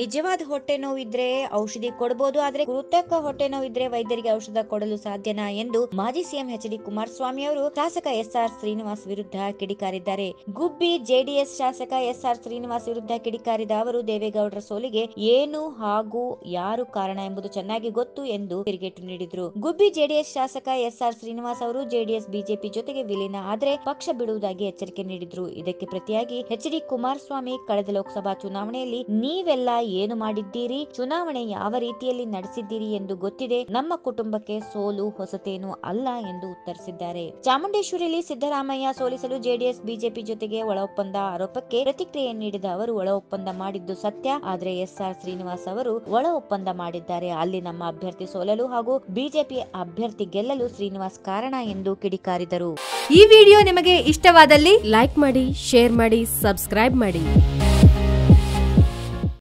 ನಿಜವಾದ ಹೊಟ್ಟೆ ನೋವಿದ್ರೆ ಔಷಧಿ ಕೊಡಬಹುದು ಆದ್ರೆ ಕೃತಕ ಹೊಟ್ಟೆ ನೋವಿದ್ರೆ ವೈದ್ಯರಿಗೆ ಔಷಧ ಕೊಡಲು ಸಾಧ್ಯನಾ ಎಂದು ಮಾಜಿ ಸಿಎಂ ಎಚ್ ಡಿ ಕುಮಾರಸ್ವಾಮಿ ಅವರು ಶಾಸಕ ಎಸ್ಆರ್ ಶ್ರೀನಿವಾಸ್ ವಿರುದ್ಧ ಕಿಡಿಕಾರಿದ್ದಾರೆ ಗುಬ್ಬಿ ಜೆಡಿಎಸ್ ಶಾಸಕ ಎಸ್ಆರ್ ಶ್ರೀನಿವಾಸ್ ವಿರುದ್ಧ ಕಿಡಿಕಾರಿದ ಅವರು ದೇವೇಗೌಡರ ಸೋಲಿಗೆ ಏನು ಹಾಗೂ ಯಾರು ಕಾರಣ ಎಂಬುದು ಚೆನ್ನಾಗಿ ಗೊತ್ತು ಎಂದು ತಿರುಗೇಟು ನೀಡಿದ್ರು ಗುಬ್ಬಿ ಜೆಡಿಎಸ್ ಶಾಸಕ ಎಸ್ಆರ್ ಶ್ರೀನಿವಾಸ್ ಅವರು ಜೆಡಿಎಸ್ ಬಿಜೆಪಿ ಜೊತೆಗೆ ವಿಲೀನ ಆದರೆ ಪಕ್ಷ ಬಿಡುವುದಾಗಿ ಎಚ್ಚರಿಕೆ ನೀಡಿದ್ರು ಇದಕ್ಕೆ ಪ್ರತಿಯಾಗಿ ಎಚ್ ಡಿ ಕುಮಾರಸ್ವಾಮಿ ಕಳೆದ ಲೋಕಸಭಾ ಚುನಾವಣೆಯಲ್ಲಿ ನೀವೆಲ್ಲ ಏನು ಮಾಡಿದ್ದೀರಿ ಚುನಾವಣೆ ಯಾವ ರೀತಿಯಲ್ಲಿ ನಡೆಸಿದ್ದೀರಿ ಎಂದು ಗೊತ್ತಿದೆ ನಮ್ಮ ಕುಟುಂಬಕ್ಕೆ ಸೋಲು ಹೊಸತೇನು ಅಲ್ಲ ಎಂದು ಉತ್ತರಿಸಿದ್ದಾರೆ ಚಾಮುಂಡೇಶ್ವರಿಯಲ್ಲಿ ಸಿದ್ದರಾಮಯ್ಯ ಸೋಲಿಸಲು ಜೆಡಿಎಸ್ ಬಿಜೆಪಿ ಜೊತೆಗೆ ಒಳ ಒಪ್ಪಂದ ಆರೋಪಕ್ಕೆ ಪ್ರತಿಕ್ರಿಯೆ ನೀಡಿದ ಅವರು ಒಳ ಒಪ್ಪಂದ ಮಾಡಿದ್ದು ಸತ್ಯ ಆದ್ರೆ ಎಸ್ಆರ್ ಶ್ರೀನಿವಾಸ್ ಅವರು ಒಳ ಒಪ್ಪಂದ ಮಾಡಿದ್ದಾರೆ ಅಲ್ಲಿ ನಮ್ಮ ಅಭ್ಯರ್ಥಿ ಸೋಲಲು ಹಾಗೂ ಬಿಜೆಪಿ ಅಭ್ಯರ್ಥಿ ಗೆಲ್ಲಲು ಶ್ರೀನಿವಾಸ್ ಕಾರಣ ಎಂದು ಕಿಡಿಕಾರಿದರು ಈ ವಿಡಿಯೋ ನಿಮಗೆ ಇಷ್ಟವಾದಲ್ಲಿ ಲೈಕ್ ಮಾಡಿ ಶೇರ್ ಮಾಡಿ ಸಬ್ಸ್ಕ್ರೈಬ್ ಮಾಡಿ